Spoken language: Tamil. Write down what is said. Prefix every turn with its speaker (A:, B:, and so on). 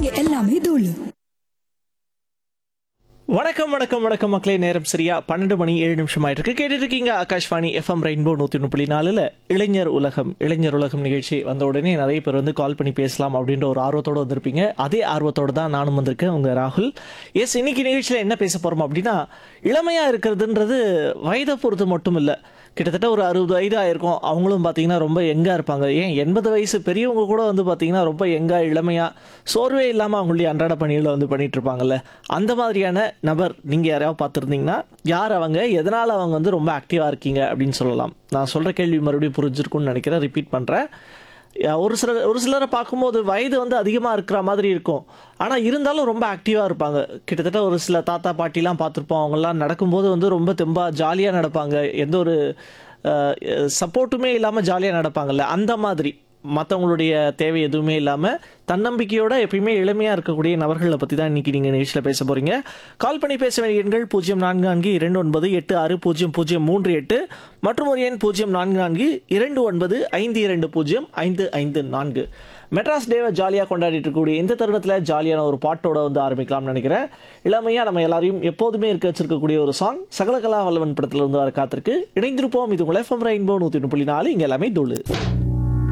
A: இங்க எல்லாமே தூளு
B: வணக்கம் வணக்கம் வணக்கம் மக்களே நேரம் சரியா பன்னெண்டு மணி ஏழு நிமிஷம் ஆயிட்டு இருக்கு கேட்டுட்டு இருக்கீங்க ஆகாஷ்வாணி எஃப்எம் ரெயின்போ நூத்தி ஒன்று புள்ளி நாலுல இளைஞர் உலகம் இளைஞர் உலகம் நிகழ்ச்சி வந்த உடனே நிறைய பேர் வந்து கால் பண்ணி பேசலாம் அப்படின்ற ஒரு ஆர்வத்தோட வந்திருப்பீங்க அதே ஆர்வத்தோட தான் நானும் வந்திருக்கேன் உங்க ராகுல் எஸ் இன்னைக்கு நிகழ்ச்சியில என்ன பேச போறோம் அப்படின்னா இளமையா இருக்கிறதுன்றது வயதை பொறுத்து மட்டும் இல்லை கிட்டத்தட்ட ஒரு அறுபது வயது ஆயிருக்கும் அவங்களும் பார்த்தீங்கன்னா ரொம்ப எங்காக இருப்பாங்க ஏன் எண்பது வயசு பெரியவங்க கூட வந்து பார்த்தீங்கன்னா ரொம்ப எங்கா இளமையாக சோர்வே இல்லாமல் அவங்களுடைய அன்றாட பணிகளை வந்து பண்ணிட்டு இருப்பாங்கல்ல அந்த மாதிரியான நபர் நீங்கள் யாரையாவது பார்த்துருந்தீங்கன்னா யார் அவங்க எதனால் அவங்க வந்து ரொம்ப ஆக்டிவாக இருக்கீங்க அப்படின்னு சொல்லலாம் நான் சொல்கிற கேள்வி மறுபடியும் புரிஞ்சிருக்கும்னு நினைக்கிறேன் ரிப்பீட் பண்ணுறேன் ஒரு சிலர் ஒரு சிலரை பார்க்கும்போது வயது வந்து அதிகமாக இருக்கிற மாதிரி இருக்கும் ஆனால் இருந்தாலும் ரொம்ப ஆக்டிவாக இருப்பாங்க கிட்டத்தட்ட ஒரு சில தாத்தா பாட்டிலாம் பார்த்துருப்போம் அவங்கெல்லாம் நடக்கும்போது வந்து ரொம்ப தெம்பாக ஜாலியாக நடப்பாங்க எந்த ஒரு சப்போர்ட்டுமே இல்லாமல் ஜாலியாக நடப்பாங்கல்ல அந்த மாதிரி மற்றவங்களுடைய தேவை எதுவுமே இல்லாமல் தன்னம்பிக்கையோட எப்பயுமே இளமையாக இருக்கக்கூடிய நபர்களை பற்றி தான் இன்றைக்கி நீங்கள் நிகழ்ச்சியில் பேச போகிறீங்க கால் பண்ணி பேச வேண்டிய எண்கள் பூஜ்ஜியம் நான்கு நான்கு இரண்டு ஒன்பது எட்டு ஆறு பூஜ்ஜியம் பூஜ்ஜியம் மூன்று எட்டு மற்றும் ஒரு எண் பூஜ்ஜியம் நான்கு நான்கு இரண்டு ஒன்பது ஐந்து இரண்டு பூஜ்ஜியம் ஐந்து ஐந்து நான்கு மெட்ராஸ் டேவை ஜாலியாக கொண்டாடிட்டு இருக்கக்கூடிய இந்த தருணத்தில் ஜாலியான ஒரு பாட்டோட வந்து ஆரம்பிக்கலாம்னு நினைக்கிறேன் இளமையாக நம்ம எல்லாரையும் எப்போதுமே இருக்க வச்சிருக்கக்கூடிய ஒரு சாங் சகலகலா வல்லவன் படத்தில் இருந்து வர காத்திருக்கு இணைந்திருப்போம் இது உங்கள் எஃப்எம் ரெயின்போ நூற்றி புள்ளி நாலு இங்கே எல்லாமே தோழு